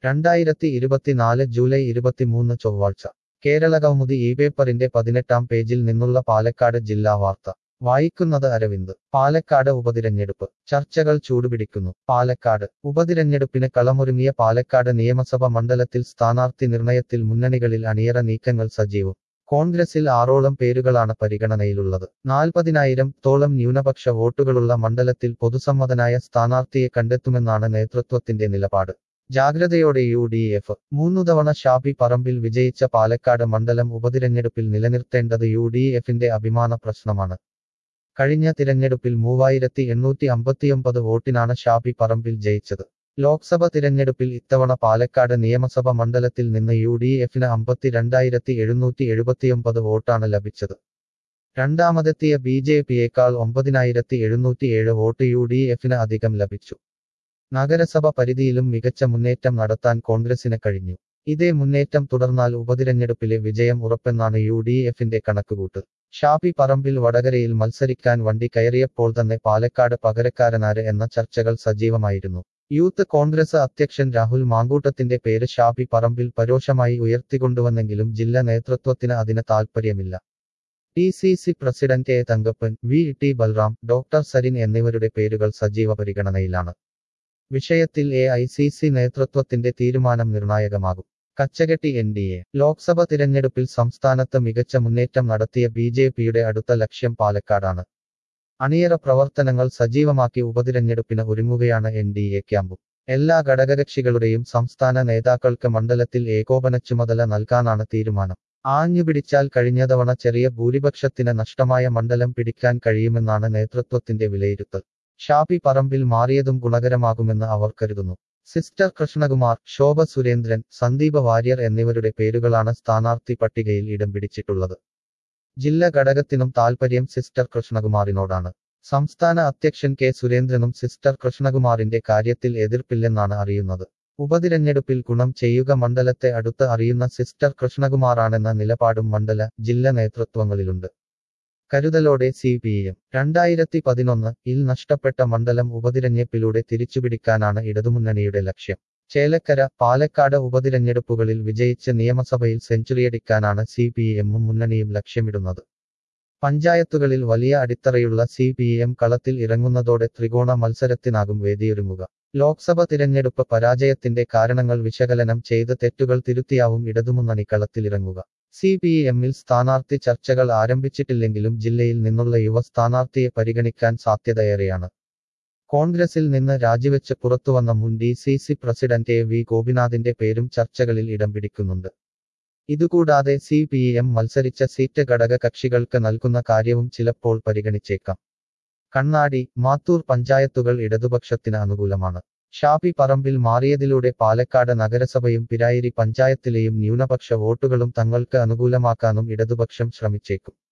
രണ്ടായിരത്തി ഇരുപത്തിനാല് ജൂലൈ ഇരുപത്തിമൂന്ന് ചൊവ്വാഴ്ച കേരള കൗമുദി ഈ പേപ്പറിന്റെ പതിനെട്ടാം പേജിൽ നിന്നുള്ള പാലക്കാട് ജില്ലാ വാർത്ത വായിക്കുന്നത് അരവിന്ദ് പാലക്കാട് ഉപതിരഞ്ഞെടുപ്പ് ചർച്ചകൾ ചൂടുപിടിക്കുന്നു പാലക്കാട് ഉപതിരഞ്ഞെടുപ്പിന് കളമൊരുങ്ങിയ പാലക്കാട് നിയമസഭ മണ്ഡലത്തിൽ സ്ഥാനാർത്ഥി നിർണയത്തിൽ മുന്നണികളിൽ അണിയറ നീക്കങ്ങൾ സജീവം കോൺഗ്രസിൽ ആറോളം പേരുകളാണ് പരിഗണനയിലുള്ളത് നാൽപ്പതിനായിരം തോളം ന്യൂനപക്ഷ വോട്ടുകളുള്ള മണ്ഡലത്തിൽ പൊതുസമ്മതനായ സ്ഥാനാർത്ഥിയെ കണ്ടെത്തുമെന്നാണ് നേതൃത്വത്തിന്റെ നിലപാട് ജാഗ്രതയോടെ യു ഡി എഫ് മൂന്നു തവണ ഷാബി പറമ്പിൽ വിജയിച്ച പാലക്കാട് മണ്ഡലം ഉപതിരഞ്ഞെടുപ്പിൽ നിലനിർത്തേണ്ടത് യു ഡി എഫിന്റെ അഭിമാന പ്രശ്നമാണ് കഴിഞ്ഞ തിരഞ്ഞെടുപ്പിൽ മൂവായിരത്തി എണ്ണൂറ്റി അമ്പത്തിയൊമ്പത് വോട്ടിനാണ് ഷാബി പറമ്പിൽ ജയിച്ചത് ലോക്സഭ തിരഞ്ഞെടുപ്പിൽ ഇത്തവണ പാലക്കാട് നിയമസഭ മണ്ഡലത്തിൽ നിന്ന് യു ഡി എഫിന് അമ്പത്തിരണ്ടായിരത്തി എഴുന്നൂറ്റി എഴുപത്തിയൊമ്പത് വോട്ടാണ് ലഭിച്ചത് രണ്ടാമതെത്തിയ ബി ജെ പിയേക്കാൾ ഒമ്പതിനായിരത്തി എഴുന്നൂറ്റിയേഴ് വോട്ട് യു ഡി എഫിന് അധികം ലഭിച്ചു നഗരസഭ പരിധിയിലും മികച്ച മുന്നേറ്റം നടത്താൻ കോൺഗ്രസിന് കഴിഞ്ഞു ഇതേ മുന്നേറ്റം തുടർന്നാൽ ഉപതിരഞ്ഞെടുപ്പിലെ വിജയം ഉറപ്പെന്നാണ് യു ഡി എഫിന്റെ കണക്കുകൂട്ട് ഷാഫി പറമ്പിൽ വടകരയിൽ മത്സരിക്കാൻ വണ്ടി കയറിയപ്പോൾ തന്നെ പാലക്കാട് പകരക്കാരനാര് എന്ന ചർച്ചകൾ സജീവമായിരുന്നു യൂത്ത് കോൺഗ്രസ് അധ്യക്ഷൻ രാഹുൽ മാങ്കൂട്ടത്തിന്റെ പേര് ഷാഫി പറമ്പിൽ പരോക്ഷമായി ഉയർത്തിക്കൊണ്ടുവന്നെങ്കിലും ജില്ലാ നേതൃത്വത്തിന് അതിന് താൽപ്പര്യമില്ല T C C president A Thankappan V T Balram doctor Sarin എന്നിവരുടെ പേരുകൾ സജീവ പരിഗണനയിലാണ് വിഷയത്തിൽ എ ഐ സി സി നേതൃത്വത്തിന്റെ തീരുമാനം നിർണായകമാകും കച്ചകെട്ടി എൻ ഡി എ ലോക്സഭ തിരഞ്ഞെടുപ്പിൽ സംസ്ഥാനത്ത് മികച്ച മുന്നേറ്റം നടത്തിയ ബി ജെ പിയുടെ അടുത്ത ലക്ഷ്യം പാലക്കാടാണ് അണിയറ പ്രവർത്തനങ്ങൾ സജീവമാക്കി ഉപതിരഞ്ഞെടുപ്പിന് ഒരുങ്ങുകയാണ് എൻ ഡി എ ക്യാമ്പും എല്ലാ ഘടകകക്ഷികളുടെയും സംസ്ഥാന നേതാക്കൾക്ക് മണ്ഡലത്തിൽ ഏകോപന ചുമതല നൽകാനാണ് തീരുമാനം ആഞ്ഞുപിടിച്ചാൽ കഴിഞ്ഞ തവണ ചെറിയ ഭൂരിപക്ഷത്തിന് നഷ്ടമായ മണ്ഡലം പിടിക്കാൻ കഴിയുമെന്നാണ് നേതൃത്വത്തിന്റെ വിലയിരുത്തൽ ഷാഫി പറമ്പിൽ മാറിയതും ഗുണകരമാകുമെന്ന് അവർ കരുതുന്നു സിസ്റ്റർ കൃഷ്ണകുമാർ ശോഭ സുരേന്ദ്രൻ സന്ദീപ വാര്യർ എന്നിവരുടെ പേരുകളാണ് സ്ഥാനാർത്ഥി പട്ടികയിൽ ഇടം പിടിച്ചിട്ടുള്ളത് ജില്ലാ ഘടകത്തിനും താൽപര്യം സിസ്റ്റർ കൃഷ്ണകുമാറിനോടാണ് സംസ്ഥാന അധ്യക്ഷൻ കെ സുരേന്ദ്രനും സിസ്റ്റർ കൃഷ്ണകുമാറിന്റെ കാര്യത്തിൽ എതിർപ്പില്ലെന്നാണ് അറിയുന്നത് ഉപതിരഞ്ഞെടുപ്പിൽ ഗുണം ചെയ്യുക മണ്ഡലത്തെ അടുത്ത് അറിയുന്ന സിസ്റ്റർ കൃഷ്ണകുമാറാണെന്ന നിലപാടും മണ്ഡല ജില്ലാ നേതൃത്വങ്ങളിലുണ്ട് കരുതലോടെ സി പി എം രണ്ടായിരത്തി പതിനൊന്ന് ഇൽ നഷ്ടപ്പെട്ട മണ്ഡലം ഉപതിരഞ്ഞെടുപ്പിലൂടെ തിരിച്ചുപിടിക്കാനാണ് ഇടതുമുന്നണിയുടെ ലക്ഷ്യം ചേലക്കര പാലക്കാട് ഉപതിരഞ്ഞെടുപ്പുകളിൽ വിജയിച്ച് നിയമസഭയിൽ സെഞ്ചുറിയടിക്കാനാണ് സി പി എമ്മും മുന്നണിയും ലക്ഷ്യമിടുന്നത് പഞ്ചായത്തുകളിൽ വലിയ അടിത്തറയുള്ള സി പി എം കളത്തിൽ ഇറങ്ങുന്നതോടെ ത്രികോണ മത്സരത്തിനാകും വേദിയൊരുങ്ങുക ലോക്സഭ തിരഞ്ഞെടുപ്പ് പരാജയത്തിന്റെ കാരണങ്ങൾ വിശകലനം ചെയ്ത് തെറ്റുകൾ തിരുത്തിയാവും ഇടതുമുന്നണി കളത്തിലിറങ്ങുക സി പി എമ്മിൽ സ്ഥാനാർത്ഥി ചർച്ചകൾ ആരംഭിച്ചിട്ടില്ലെങ്കിലും ജില്ലയിൽ നിന്നുള്ള യുവ സ്ഥാനാർത്ഥിയെ പരിഗണിക്കാൻ സാധ്യതയേറെയാണ് കോൺഗ്രസിൽ നിന്ന് രാജിവെച്ച് പുറത്തുവന്ന മുൻ D C C president A V ഗോപിനാഥിന്റെ പേരും ചർച്ചകളിൽ ഇടം പിടിക്കുന്നുണ്ട് ഇതുകൂടാതെ സി പി എം മത്സരിച്ച സീറ്റ് ഘടക കക്ഷികൾക്ക് നൽകുന്ന കാര്യവും ചിലപ്പോൾ പരിഗണിച്ചേക്കാം കണ്ണാടി മാത്തൂർ പഞ്ചായത്തുകൾ ഇടതുപക്ഷത്തിന് അനുകൂലമാണ് ഷാഫി പറമ്പിൽ മാറിയതിലൂടെ പാലക്കാട് നഗരസഭയും പിരായിരി പഞ്ചായത്തിലെയും ന്യൂനപക്ഷ വോട്ടുകളും തങ്ങൾക്ക് അനുകൂലമാക്കാനും ഇടതുപക്ഷം ശ്രമിച്ചേക്കും